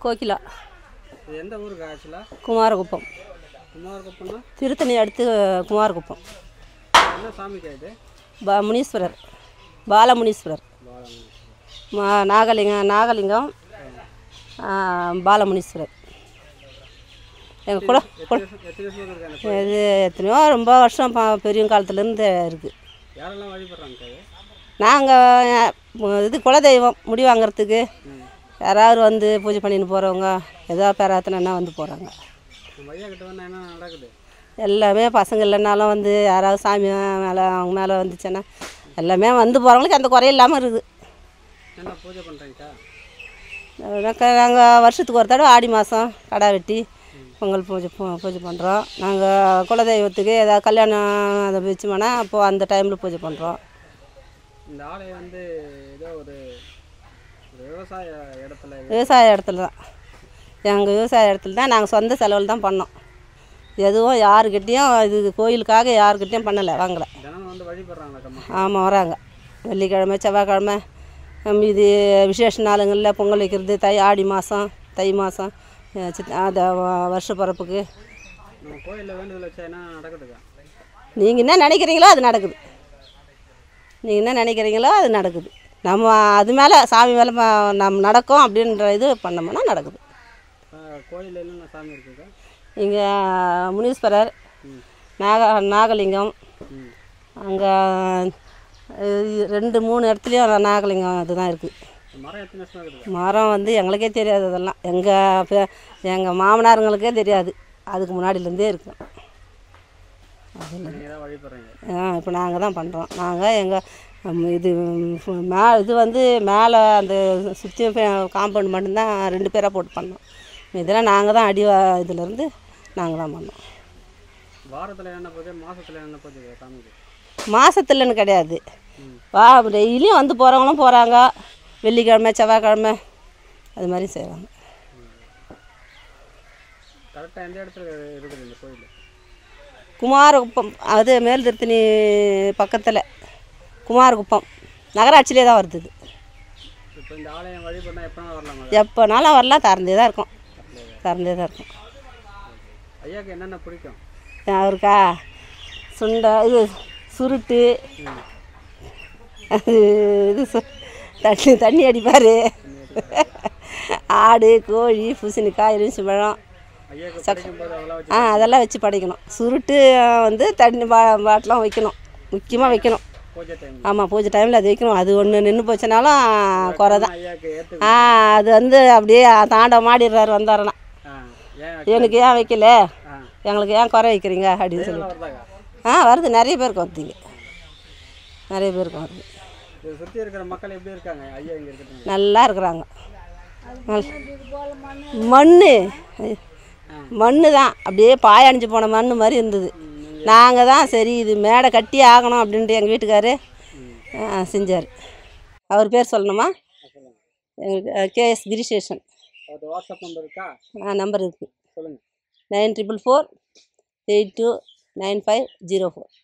கோகிலா இது எந்த ஊருக்கு ஆக்சுவலாக குமாரகுப்பம் குமாரகுப்பம்னா திருத்தணி அடுத்து குமாரகுப்பம் என்ன சாமிக்கா இது பா முனீஸ்வரர் பாலமுனீஸ்வரர் மா நாகலிங்கம் நாகலிங்கம் ஆ, பாலமுனீஸ்வரர் எங்கள் கூட எத்தனை வருஷம் எத்தனை வருஷம் இருக்காங்க இது எத்தனையோ ரொம்ப வருஷம் ப- பெரிய காலத்துலேருந்து இருக்குது யாரெல்லாம் வழிபடுறாங்கக்கா இது நாங்கள் இது குலதெய்வம் முடி வாங்குறதுக்கு யாராவது வந்து பூஜை பண்ணின்னு போகிறவங்க ஏதோ பேராத்தனா வந்து போகிறாங்க நம்ம ஐயா கிட்ட வந்து என்ன நடக்குது எல்லாமே பசங்க இல்லைனாலும் வந்து யாராவது சாமி மேலே அவங்க மேலே வந்துச்சுன்னா எல்லாமே வந்து போகிறவங்களுக்கு அந்த குறை இல்லாமல் இருக்குது என்ன பூஜை பண்ணுறீங்கக்கா நாங்கள் வருஷத்துக்கு ஒரு தடவை ஆடி மாதம் கடா வெட்டி பொங்கல் பூஜை பூ- பூஜை பண்ணுறோம் நாங்கள் குலதெய்வத்துக்கு ஏதாவது கல்யாணம் அதை வச்சோம்னா அப்போது அந்த டைமில் பூஜை பண்ணுறோம் இந்த ஆலயம் வந்து ஏதோ ஒரு ஒரு விவசாய இடத்துல விவசாய இடத்துல தான் எங்கள் விவசாய இடத்துல தான் நாங்கள் சொந்த செலவில் தான் பண்ணோம் எதுவும் யாருக்கிட்டேயும் இது கோயிலுக்காக யாருக்கிட்டேயும் பண்ணலை வாங்கலை தினம் வந்து வழிபடுறாங்களாக்கம்மா ஆமாம் வராங்க வெள்ளிக்கிழமை செவ்வாய்க்கிழமை ஹம், இது விசேஷ நாளுங்களில் பொங்கல் வைக்கிறது தை ஆடி மாதம் தை மாதம் சித் அந்த வ- வருஷ பிறப்புக்கு நம்ம கோயிலில் வேண்டுதல் வச்சா என்ன நடக்குதுக்கா நீங்கள் என்ன நினைக்கிறீங்களோ அது நடக்குது நீங்கள் என்ன நினைக்கிறீங்களோ அது நடக்குது நம்ம அது மேலே சாமி மேலே ம- நம்ம நடக்கும் அப்படின்ற இது பண்ணோம்னா நடக்குது கோயிலில் என்னென்ன சாமி இருக்குக்கா இங்கே முனீஸ்வரர் நாக நாகலிங்கம் ம் அங்கே ரெண்டு மூணு இடத்துலையும் நாகலிங்கம் இதுதான் இருக்குது மரம் எத்தனை வருஷம் இருக்குதுக்கா மரம் வந்து எங்களுக்கே தெரியாது அதெல்லாம் எங்கள் எங்கள் மாமனாருங்களுக்கே தெரியாது அதுக்கு முன்னாடிலேருந்தே இருக்கும் நீங்கள் தான் வழிபடுறீங்க இப்போ நாங்கள் தான் பண்ணுறோம் நாங்கள் எங்கள் இது ம், மே இது வந்து மேலே அந்த சுற்றி காம்பவுண்ட் மட்டும்தான் ரெண்டு பேராக போட்டு பண்ணோம் இதெல்லாம் நாங்கள் தான் அடி வா- இதுலேருந்து நாங்கள் தான் பண்ணோம் வாரத்தில் என்ன பூஜை மாதத்தில் என்ன பூஜை சாமிக்கு மாதத்துலன்னு கிடையாது வா டெய்லியும் வந்து போகிறவங்களும் போகிறாங்க வெள்ளிக்கிழமை செவ்வாய்க்கிழமை அது மாதிரி செய்கிறாங்க கரெக்டாக எந்த இடத்துல இருக்குது இந்த கோயில் குமாரகுப்பம் அது மேல் திருத்தணி பக்கத்தில் குமாரகுப்பம் நகராட்சியிலே தான் வருது இது இப்போ இந்த ஆலயம் வழிபடினா எப்போ வரலாமா எப்போனாலும் வரலாம் திறந்தே தான் இருக்கும் திறந்தே தான் இருக்கும் ஐயாக்கு என்னென்ன பிடிக்கும் அவருக்கா சுண்டை இது சுருட்டு அது இது சு- தண்ணி தண்ணி அடிப்பார் ஆடு கோழி பூசணிக்காய் எலுமிச்சம்பழம் ஐயாக்கு படிக்கும்போது அதெல்லாம் வச்சு ஆ அதெல்லாம் வச்சு படைக்கணும் சுருட்டு வந்து தண்ணி பா பாட்டெலாம் வைக்கணும் முக்கியமாக வைக்கணும் பூஜை டைம் ஆமாம் பூஜை டைமில் அது வைக்கணும் அது ஒன்று நின்று போச்சுனாலும் குறை தான் ஐயாக்கு ஏற்று ஆ அது வந்து அப்படியே தாண்டவம் ஆடிடுறாரு வந்தாருன்னா ஆ ஏன் எனக்கு ஏன் வைக்கல ஆ எங்களுக்கு ஏன் குறை வைக்கிறீங்க அப்படின்னு சொல்லி இதெல்லாம் வருதாக்கா ஆ வருது நிறைய பேருக்கு வருதுங்க நிறைய பேருக்கு வருது இது சுற்றி இருக்கிற மக்கள் எப்படி இருக்காங்க ஐயா இங்கே இருக்கட்டும் நல்லா இருக்கிறாங்க மண் மண் தான் அப்படியே பாயணிஞ்சு போன மண் மாதிரி இருந்தது நாங்கள் தான் சரி இது மேடை கட்டி ஆகணும் அப்படின்ட்டு எங்கள் வீட்டுக்காரு செஞ்சார் அவர் பேர் சொல்லணுமா எங்களுக்கு கேஎஸ் கிரிசேஷன் அது வாட்ஸ்அப் நம்பர் இருக்கா நம்பர் இருக்குது சொல்லுங்கள் nine triple four eight two nine five zero four